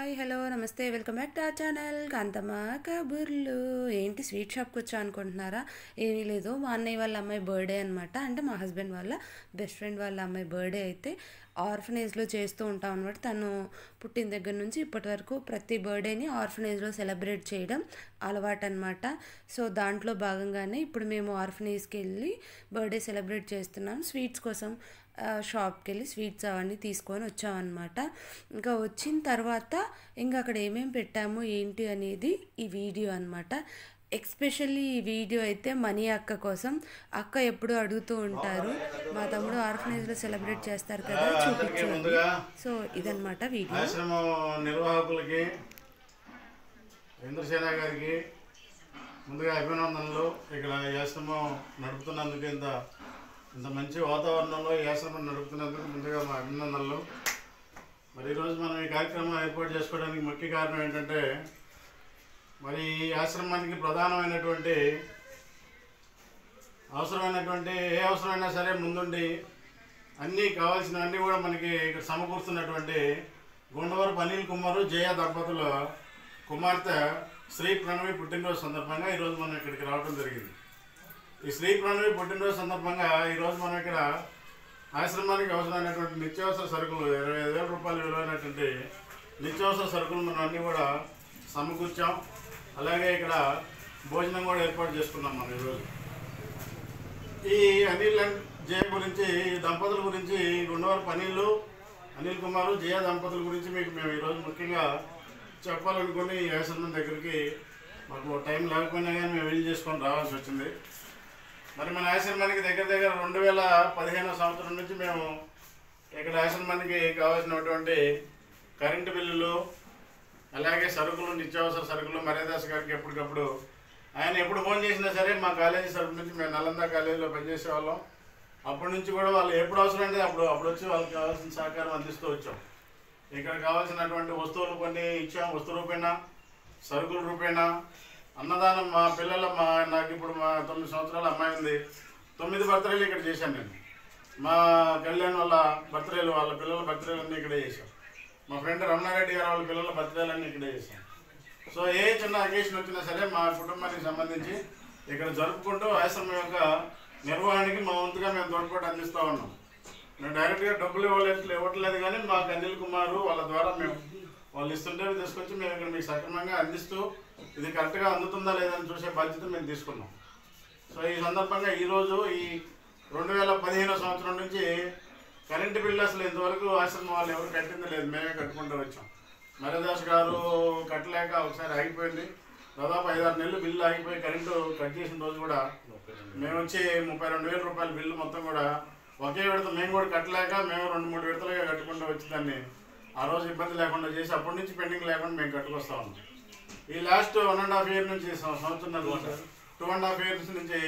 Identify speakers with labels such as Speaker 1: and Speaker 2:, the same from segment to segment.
Speaker 1: Hi hello నమస్తే welcome back to ah channel Kanthamma Kaburlu ఏంటి sweet షాప్కి వచ్చా అనుకుంటున్నారా ఏమీ లేదు మా అన్నయ్య వాళ్ళ అమ్మాయి బర్త్డే అనమాట అంటే మా హస్బెండ్ వాళ్ళ బెస్ట్ ఫ్రెండ్ వాళ్ళ అమ్మాయి బర్త్డే అయితే ఆర్ఫనేజ్లో చేస్తూ ఉంటాం అనమాట తను పుట్టిన దగ్గర నుంచి ఇప్పటి వరకు ప్రతి బర్త్డేని ఆర్ఫనేజ్లో సెలబ్రేట్ చేయడం అలవాటు అనమాట సో దాంట్లో భాగంగానే ఇప్పుడు మేము ఆర్ఫనేజ్కి వెళ్ళి బర్త్డే సెలబ్రేట్ చేస్తున్నాం స్వీట్స్ కోసం ఆ, షాప్కి వెళ్ళి స్వీట్స్ అవన్నీ తీసుకొని వచ్చామన్నమాట ఇంకా వచ్చిన తర్వాత ఇంకా అక్కడ ఏమేమి పెట్టాము ఏంటి అనేది ఈ వీడియో అనమాట ఎక్స్పెషల్లీ ఈ వీడియో అయితే మనీ అక్క కోసం అక్క ఎప్పుడు అడుగుతూ ఉంటారు మా తమ్ముడు ఆర్ఫనేజ్లో సెలబ్రేట్ చేస్తారు కదా చూపించండి
Speaker 2: ముందుగా
Speaker 1: సో ఇదన్నమాట వీడియో
Speaker 2: ఆశ్రమం నిర్వాహకులకి ఇంద్రసేన గారికి ముందుగా అభినందనలు ఇక్కడ ఈ ఆశ్రమం నడుపుతున్నందుకు ఇంత ఇంత మంచి వాతావరణంలో ఈ ఆశ్రమం నడుపుతున్నందుకు ముందుగా మా అభినందనలు మరి ఈరోజు మనం ఈ కార్యక్రమం ఏర్పాటు చేసుకోవడానికి ముఖ్య కారణం ఏంటంటే మరి ఈ ఆశ్రమానికి ప్రధానమైనటువంటి అవసరమైనటువంటి ఏ అవసరమైనా సరే ముందుండి అన్నీ కావాల్సినవన్నీ కూడా మనకి ఇక్కడ సమకూరుస్తున్నటువంటి గుండవరపు అనిల్ కుమారు జయ దంపతుల కుమార్తె శ్రీ ప్రణవి పుట్టినరోజు సందర్భంగా ఈరోజు మనం ఇక్కడికి రావడం జరిగింది ఈ శ్రీ ప్రణవి పుట్టినరోజు సందర్భంగా ఈరోజు మనం ఇక్కడ ఆశ్రమానికి అవసరమైనటువంటి నిత్యావసర సరుకులు ఇరవై ఐదు వేల రూపాయలు విలువైనటువంటి నిత్యావసర సరుకులు మనం అన్నీ కూడా సమకూర్చాం అలాగే ఇక్కడ భోజనం కూడా ఏర్పాటు చేసుకున్నాం మనం ఈరోజు ఈ అనిల్ అండ్ జయ గురించి ఈ దంపతుల గురించి గుండవరపు అనిల్ అనిల్ కుమారు జయ దంపతుల గురించి మీకు మేము ఈరోజు ముఖ్యంగా చెప్పాలనుకుని ఈ ఆశ్రమం దగ్గరికి మాకు టైం లేకపోయినా కానీ మేము వెళ్ళి చేసుకొని రావాల్సి వచ్చింది మరి మన ఆశ్రమానికి దగ్గర దగ్గర రెండు వేల పదిహేనో సంవత్సరం నుంచి మేము ఇక్కడ ఆశ్రమానికి కావాల్సినటువంటి కరెంటు బిల్లులు అలాగే సరుకులు నిత్యావసర సరుకులు మర్యాదాస్ గారికి ఎప్పటికప్పుడు ఆయన ఎప్పుడు ఫోన్ చేసినా సరే మా కాలేజీ తరపు నుంచి మేము నలంద కాలేజీలో పనిచేసే వాళ్ళం అప్పటి నుంచి కూడా వాళ్ళు ఎప్పుడు అవసరం అంటే అప్పుడు అప్పుడు వచ్చి వాళ్ళకి కావాల్సిన సహకారం అందిస్తూ వచ్చాం ఇక్కడ కావాల్సినటువంటి వస్తువులు కొన్ని ఇచ్చాం వస్తు రూపేణా సరుకుల రూపేణా అన్నదానం మా పిల్లల మా నాకు ఇప్పుడు మా తొమ్మిది సంవత్సరాల అమ్మాయి ఉంది తొమ్మిది బర్త్డేలు ఇక్కడ చేశాను నేను మా కళ్యాణ్ వాళ్ళ బర్త్డేలు వాళ్ళ పిల్లల బర్త్డేలు అన్నీ ఇక్కడే చేశాం మా ఫ్రెండ్ రమణారెడ్డి గారు వాళ్ళ పిల్లల బర్త్డేలు అన్నీ ఇక్కడే చేశాం సో ఏ చిన్న అకేషన్ వచ్చినా సరే మా కుటుంబానికి సంబంధించి ఇక్కడ జరుపుకుంటూ ఆశ్రమం యొక్క నిర్వహణకి మా వంతుగా మేము తోడ్పాటు అందిస్తూ ఉన్నాం మేము డైరెక్ట్గా డబ్బులు ఇవ్వలేదు ఇవ్వట్లేదు కానీ మాకు అనిల్ కుమార్ వాళ్ళ ద్వారా మేము వాళ్ళు ఇస్తుంటే తీసుకొచ్చి మేము ఇక్కడ మీకు సక్రమంగా అందిస్తూ ఇది కరెక్ట్గా అందుతుందా లేదని చూసే బాధ్యత మేము తీసుకున్నాం సో ఈ సందర్భంగా ఈరోజు ఈ రెండు వేల పదిహేను సంవత్సరం నుంచి కరెంటు బిల్లు అసలు ఇంతవరకు ఆశ్రమం వాళ్ళు ఎవరు కట్టింది లేదు మేమే కట్టుకుంటూ వచ్చాం మరదాస్ గారు కట్టలేక ఒకసారి ఆగిపోయింది దాదాపు ఐదారు నెలలు బిల్లు ఆగిపోయి కరెంటు కట్ చేసిన రోజు కూడా మేము వచ్చి ముప్పై రెండు వేల రూపాయల బిల్లు మొత్తం కూడా ఒకే విడత మేము కూడా కట్టలేక మేము రెండు మూడు విడతలుగా కట్టుకుంటూ వచ్చి దాన్ని ఆ రోజు ఇబ్బంది లేకుండా చేసి అప్పటి నుంచి పెండింగ్ లేకుండా మేము కట్టుకొస్తా ఉన్నాం ఈ last one and half year నుంచి సం- సంవత్సరం టూ అండ్ హాఫ్ ఇయర్స్ నుంచి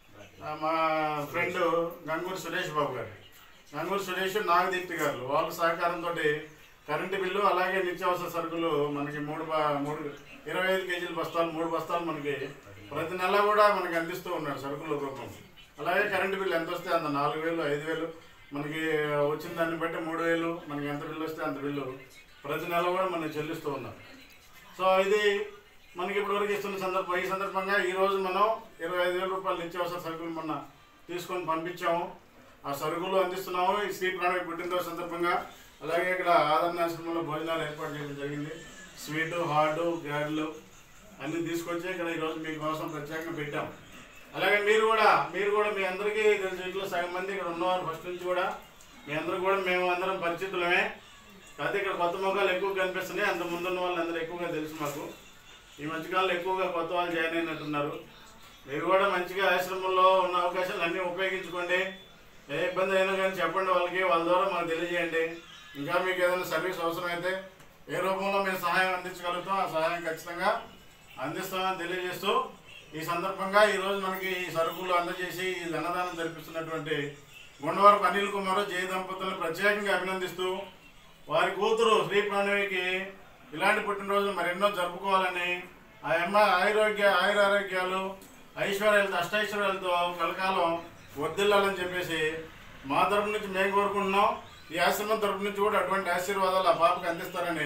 Speaker 2: ఆ, మా ఫ్రెండ్ గంగూరి సురేష్ బాబు గారు గంగూరి సురేష్ నాగదీప్తి గారు వాళ్ళ సహకారంతో కరెంటు బిల్లు అలాగే నిత్యావసర సరుకులు మనకి మూడు బా- మూడు ఇరవై ఐదు కేజీల బస్తాలు మూడు బస్తాలు మనకి ప్రతి నెల కూడా మనకి అందిస్తూ ఉన్నాడు సరుకుల రూపం అలాగే కరెంటు బిల్లు ఎంత వస్తే అంత నాలుగు వేలు ఐదు వేలు మనకి వచ్చిన దాన్ని బట్టి మూడు వేలు మనకి ఎంత బిల్లు వస్తే అంత బిల్లు ప్రతి నెల కూడా మనకి చెల్లిస్తూ ఉన్నారు సో ఇది మనకి ఇప్పటివరకు ఇస్తున్న సందర్భం ఈ సందర్భంగా ఈ రోజు మనం ఇరవై ఐదు వేల రూపాయలు నిత్యావసర సరుకులు మొన్న తీసుకొని పంపించాము ఆ సరుకులు అందిస్తున్నాము ఈ శ్రీ ప్రణవి పుట్టినరోజు సందర్భంగా అలాగే ఇక్కడ ఆదరణ ఆశ్రమంలో భోజనాలు ఏర్పాటు చేయడం జరిగింది స్వీటు హార్డు గారెలు అన్నీ తీసుకొచ్చి ఇక్కడ ఈరోజు మీకోసం ప్రత్యేకంగా పెట్టాం అలాగే మీరు కూడా మీరు కూడా మీ అందరికీ తెలుసు ఇంట్లో సగం మంది ఇక్కడ ఉన్నవారు ఫస్ట్ నుంచి కూడా మీ అందరూ కూడా మేము అందరం పరిచితులమే కాకపోతే ఇక్కడ కొత్త మొక్కలు ఎక్కువ కనిపిస్తున్నాయి అంత ముందున్న వాళ్ళు అందరూ ఎక్కువగా తెలుసు మాకు ఈ మధ్యకాలంలో ఎక్కువగా కొత్త వాళ్ళు జాయిన్ అయినట్టున్నారు మీరు కూడా మంచిగా ఆశ్రమంలో ఉన్న అవకాశాలు అన్నీ ఉపయోగించుకోండి ఏ ఇబ్బంది అయినా కానీ చెప్పండి వాళ్ళకి వాళ్ళ ద్వారా మాకు తెలియజేయండి ఇంకా మీకు ఏదైనా సర్వీస్ అవసరం అయితే ఏ రూపంలో మేము సహాయం అందించగలుగుతాం ఆ సహాయం ఖచ్చితంగా అందిస్తామని తెలియజేస్తూ ఈ సందర్భంగా ఈరోజు మనకి ఈ సరుకులు అందజేసి ఈ ధనదానం జరిపిస్తున్నటువంటి గుండవరపు అనిల్ కుమార్ జయ దంపతులను ప్రత్యేకంగా అభినందిస్తూ వారి కూతురు శ్రీ ప్రణవికి ఇలాంటి పుట్టినరోజులు మరెన్నో జరుపుకోవాలని ఆ అమ్మ ఆరోగ్య ఆయురారోగ్యాలు ఐశ్వర్యాలతో అష్టైశ్వర్యాలతో కలకాలం వర్దిల్లాలని చెప్పేసి మా తరపు నుంచి మేము కోరుకుంటున్నాం ఈ ఆశ్రమం తరపు నుంచి కూడా అటువంటి ఆశీర్వాదాలు ఆ పాపకు అందిస్తారని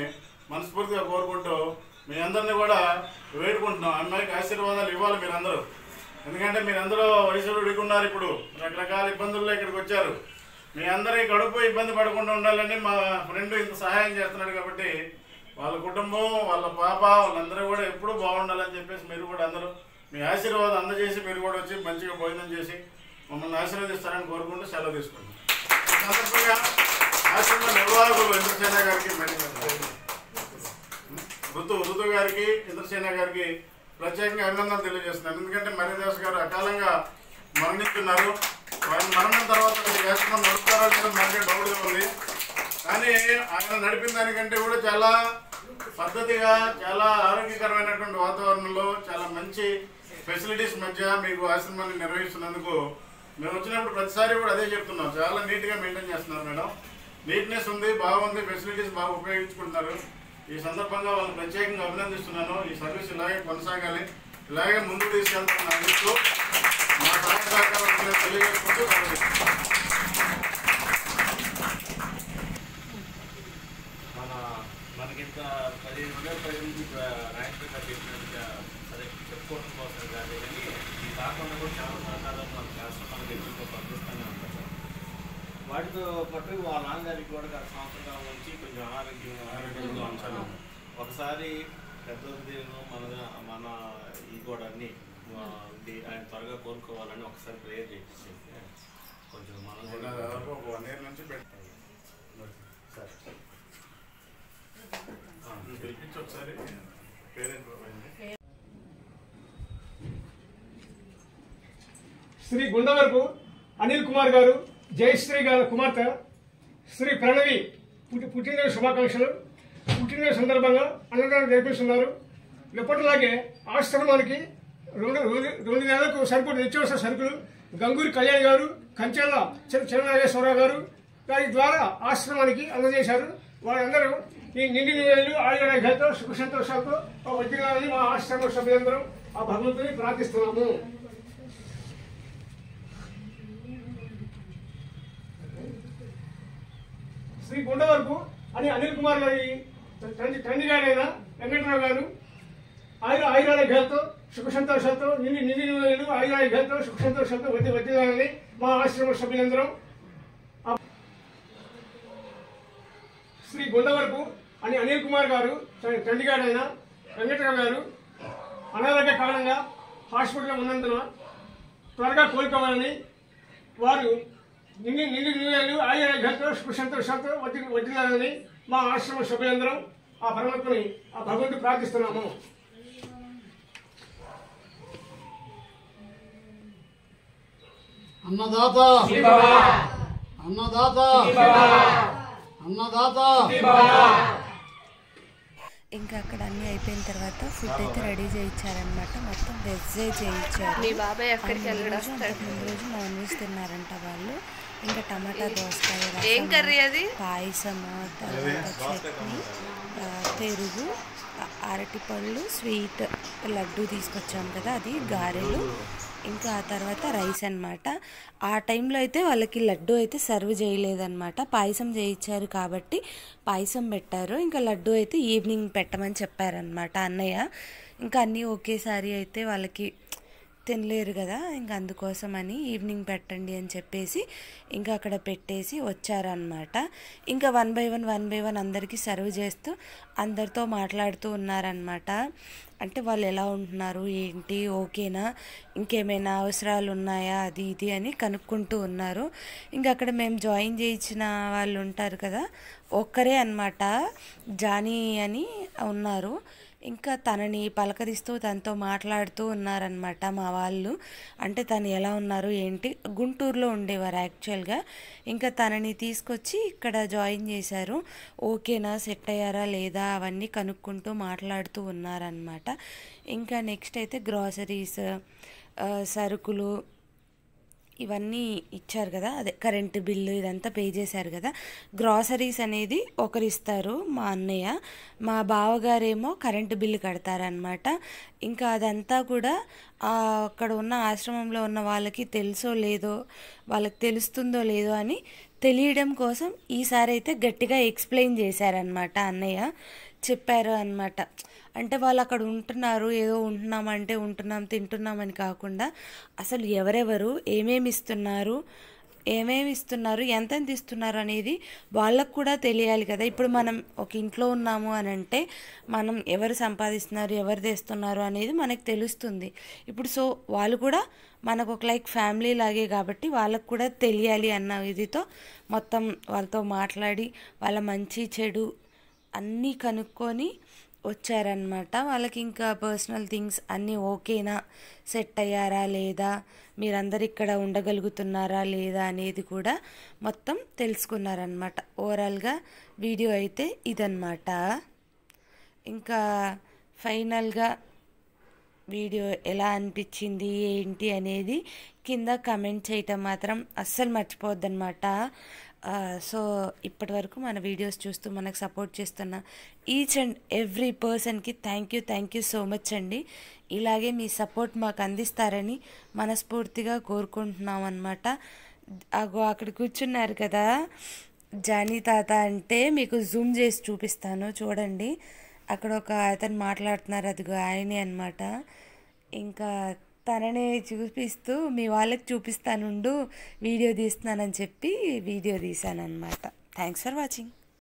Speaker 2: మనస్ఫూర్తిగా కోరుకుంటూ మీ అందరినీ కూడా వేడుకుంటున్నాం అమ్మాయికి ఆశీర్వాదాలు ఇవ్వాలి మీరందరూ ఎందుకంటే మీరందరూ వయసులో ఉన్నారు ఇప్పుడు రకరకాల ఇబ్బందుల్లో ఇక్కడికి వచ్చారు మీ అందరి గడుపు ఇబ్బంది పడకుండా ఉండాలని మా ఫ్రెండ్ ఇంత సహాయం చేస్తున్నాడు కాబట్టి వాళ్ళ కుటుంబం వాళ్ళ పాప వాళ్ళందరూ కూడా ఎప్పుడూ బాగుండాలని చెప్పేసి మీరు కూడా అందరూ మీ ఆశీర్వాదం అందజేసి మీరు కూడా వచ్చి మంచిగా భోజనం చేసి మమ్మల్ని ఆశీర్వదిస్తారని కోరుకుంటూ సెలవు తీసుకుంటాం ఈ సందర్భంగా ఆశ్రమ నిర్వాహకులు ఇంద్రసేన గారికి మరి ఋతు ఋతు గారికి ఇంద్రసేన గారికి ప్రత్యేకంగా అభినందనలు తెలియజేస్తున్నాను ఎందుకంటే మర్యాదాస్ గారు అకాలంగా మరణిస్తున్నారు ఆయన మరణం తర్వాత ఈ ఆశ్రమం నడుపుతారా లేదా మనకే డౌట్గా ఉంది కానీ ఆయన నడిపిన దానికంటే కూడా చాలా పద్ధతిగా చాలా ఆరోగ్యకరమైనటువంటి వాతావరణంలో చాలా మంచి ఫెసిలిటీస్ మధ్య మీకు ఆశ్రమాన్ని నిర్వహిస్తున్నందుకు మేము వచ్చినప్పుడు ప్రతిసారి కూడా అదే చెప్తున్నాం చాలా నీట్గా మెయింటైన్ చేస్తున్నారు మేడం నీట్నెస్ ఉంది బాగుంది ఫెసిలిటీస్ బాగా ఉపయోగించుకుంటున్నారు ఈ సందర్భంగా వాళ్ళని ప్రత్యేకంగా అభినందిస్తున్నాను ఈ సర్వీస్ ఇలాగే కొనసాగాలి ఇలాగే ముందుకు తీసుకెళ్తాను అందిస్తూ మా సహాయ సహకారం తెలియజేసుకుంటూ సెలవు
Speaker 3: మన మనకింత పదిహేను వందల పది నుంచి రాయలసీమ చెప్పినట్టుగా సరే చెప్పుకోవడం కోసం కాదు కానీ ఈ కాకుండా కూడా చాలా సహకారం మన రాష్ట్రం మనకి ఎక్కువ పంపిస్తూనే ఉంటారు వాటితో పాటు వాళ్ళ నాన్నగారికి కూడా గత సంవత్సరం నుంచి కొంచెం ఆరోగ్యంగా ఆరోగ్యంగా ఉంచాను ఒకసారి పెద్ద ఉదయం మన మన ఈ కూడా అన్ని ఆ, ది- ఆయన త్వరగా కోరుకోవాలని ఒకసారి ప్రేయర్ చేసేసి కొంచెం మనం
Speaker 2: మొన్న
Speaker 3: కూడా
Speaker 2: దాదాపు ఒక వన్ ఇయర్ నుంచి పెట్టాను
Speaker 3: సరే
Speaker 2: పిలిపించి ఒకసారి పేరెంట్ బాబాయ్ని.
Speaker 4: శ్రీ గుండవరపు అనిల్ కుమార్ గారు జయశ్రీ గారి కుమార్తె శ్రీ ప్రణవి పుట్టి పుట్టినరోజు శుభాకాంక్షలు పుట్టినరోజు సందర్భంగా అన్నదానం జరిపిస్తున్నారు ఎప్పటిలాగే ఆశ్రమానికి రెండు రెండు రెండు నెలలకు సరిపడి నిత్యావసర సరుకులు గంగూరి కళ్యాణ్ గారు కంచెల్ల చిరనాగేశ్వరరావు గారు దాని ద్వారా ఆశ్రమానికి అందజేశారు వాళ్ళందరూ ఈ నిండి నివేలు ఆయుర్వేదంతో సుఖ సంతోషాలతో వచ్చినారని మా ఆశ్రమ సభ్యులందరం ఆ భగవంతుని ప్రార్థిస్తున్నాము శ్రీ గుండవరపు అని అనిల్ కుమార్ గారి తండ్రి తండ్రి గారైన వెంకటరావు గారు ఆయుర ఆయురారోగ్యాలతో సుఖ సంతోషాలతో నిండి నిండి నివేలు ఆయురారోగ్యాలతో సుఖ సంతోషాలతో వచ్చి వచ్చినారని మా ఆశ్రమ సభ్యులందరం ఆ- శ్రీ గుండవరపు అని అనిల్ కుమార్ గారు తన తండ్రి గారైన వెంకటరావు గారు అనారోగ్య కారణంగా హాస్పిటల్లో ఉన్నందున త్వరగా కోలుకోవాలని వారు నిండి నిండి నివేలు ఆయుర్వేదంతో సుఖ సంతోషాలతో వచ్చి వచ్చినారని మా ఆశ్రమ సభ్యులందరం ఆ పరమాత్మని ఆ భగవంతుడు ప్రార్థిస్తున్నాము
Speaker 5: అన్నదాత అన్నదాత అన్నదాత
Speaker 1: ఇంకా అక్కడ అన్నీ అయిపోయిన తర్వాత ఫుడ్ అయితే రెడీ చేయించారనమాట మొత్తం వెజ్జే చేయించారు
Speaker 6: మీ బాబాయ్ ఎక్కడికి
Speaker 1: ఆ ముందు
Speaker 6: వెళ్ళడం
Speaker 1: రోజు అంతకు ముందు రోజు నాన్ వెజ్ తిన్నారంట వాళ్ళు ఇంకా టమాటా దోసకాయ
Speaker 6: ఏం
Speaker 1: రసము,
Speaker 6: కర్రీ అది?
Speaker 1: పాయసము తర్వాత చట్నీ ఆ, పెరుగు ఆ, అరటిపళ్ళు స్వీట్ లడ్డు తీసుకొచ్చాం కదా అది గారెలు ఇంకా ఆ తర్వాత రైస్ అన్నమాట ఆ టైంలో అయితే వాళ్ళకి లడ్డు అయితే సర్వ్ చేయలేదన్నమాట పాయసం చేయించారు కాబట్టి పాయసం పెట్టారు ఇంకా లడ్డు అయితే ఈవినింగ్ పెట్టమని చెప్పారనమాట అన్నయ్య ఇంకా అన్నీ ఒకేసారి అయితే వాళ్ళకి తినలేరు కదా ఇంకా అందుకోసమని ఈవినింగ్ పెట్టండి అని చెప్పేసి ఇంకా అక్కడ పెట్టేసి వచ్చారనమాట ఇంకా one by one one by one అందరికీ సర్వ్ చేస్తూ అందరితో మాట్లాడుతూ ఉన్నారనమాట అంటే వాళ్ళు ఎలా ఉంటున్నారు ఏంటి ఓకేనా ఇంకేమైనా అవసరాలు ఉన్నాయా అది ఇది అని కనుక్కుంటూ ఉన్నారు ఇంకా అక్కడ మేము జాయిన్ చేయించిన వాళ్ళు ఉంటారు కదా ఒక్కరే అన్నమాట జానీ అని ఉన్నారు ఇంకా తనని పలకరిస్తూ తనతో మాట్లాడుతూ ఉన్నారనమాట మా వాళ్ళు అంటే తను ఎలా ఉన్నారు ఏంటి గుంటూరులో ఉండేవారు యాక్చువల్గా ఇంకా తనని తీసుకొచ్చి ఇక్కడ జాయిన్ చేశారు ఓకేనా సెట్ అయ్యారా లేదా అవన్నీ కనుక్కుంటూ మాట్లాడుతూ ఉన్నారనమాట ఇంకా నెక్స్ట్ అయితే గ్రాసరీస్ సరుకులు ఇవన్నీ ఇచ్చారు కదా అదే కరెంటు బిల్లు ఇదంతా పే చేశారు కదా గ్రాసరీస్ అనేది ఒకరు ఇస్తారు మా అన్నయ్య మా బావగారేమో కరెంటు బిల్లు కడతారనమాట ఇంకా అదంతా కూడా ఆ అక్కడ ఉన్న ఆశ్రమంలో ఉన్న వాళ్ళకి తెలుసో లేదో వాళ్ళకి తెలుస్తుందో లేదో అని తెలియడం కోసం ఈసారి అయితే గట్టిగా ఎక్స్ప్లెయిన్ చేశారనమాట అన్నయ్య చెప్పారు అనమాట అంటే వాళ్ళు అక్కడ ఉంటున్నారు ఏదో ఉంటున్నాం అంటే ఉంటున్నాం తింటున్నామని కాకుండా అసలు ఎవరెవరు ఏమేమి ఇస్తున్నారు ఏమేమి ఇస్తున్నారు ఎంతెంత ఇస్తున్నారు అనేది వాళ్ళకు కూడా తెలియాలి కదా ఇప్పుడు మనం ఒక ఇంట్లో ఉన్నాము అని అంటే మనం ఎవరు సంపాదిస్తున్నారు ఎవరు తెస్తున్నారు అనేది మనకు తెలుస్తుంది ఇప్పుడు సో వాళ్ళు కూడా మనకు ఒక లైక్ ఫ్యామిలీ లాగే కాబట్టి వాళ్ళకు కూడా తెలియాలి అన్న ఇదితో మొత్తం వాళ్ళతో మాట్లాడి వాళ్ళ మంచి చెడు అన్నీ కనుక్కొని వచ్చారనమాట వాళ్ళకి ఇంకా పర్సనల్ థింగ్స్ అన్నీ ఓకేనా సెట్ అయ్యారా లేదా మీరందరు ఇక్కడ ఉండగలుగుతున్నారా లేదా అనేది కూడా మొత్తం తెలుసుకున్నారనమాట ఓవరాల్గా వీడియో అయితే ఇదన్నమాట ఇంకా ఫైనల్గా వీడియో ఎలా అనిపించింది ఏంటి అనేది కింద కమెంట్ చేయటం మాత్రం అస్సలు మర్చిపోవద్దనమాట సో ఇప్పటి వరకు మన వీడియోస్ చూస్తూ మనకు సపోర్ట్ చేస్తున్న ఈచ్ అండ్ ఎవ్రీ పర్సన్కి thank you thank you so much అండి ఇలాగే మీ సపోర్ట్ మాకు అందిస్తారని మనస్ఫూర్తిగా కోరుకుంటున్నాం అనమాట అగో అక్కడ కూర్చున్నారు కదా జానీ తాత అంటే మీకు జూమ్ చేసి చూపిస్తాను చూడండి అక్కడ ఒక అతను మాట్లాడుతున్నారు అదిగో ఆయనే అనమాట ఇంకా తననే చూపిస్తూ మీ వాళ్ళకి చూపిస్తానుండు వీడియో తీస్తున్నానని చెప్పి వీడియో తీశాను అనమాట థ్యాంక్స్ ఫర్ వాచింగ్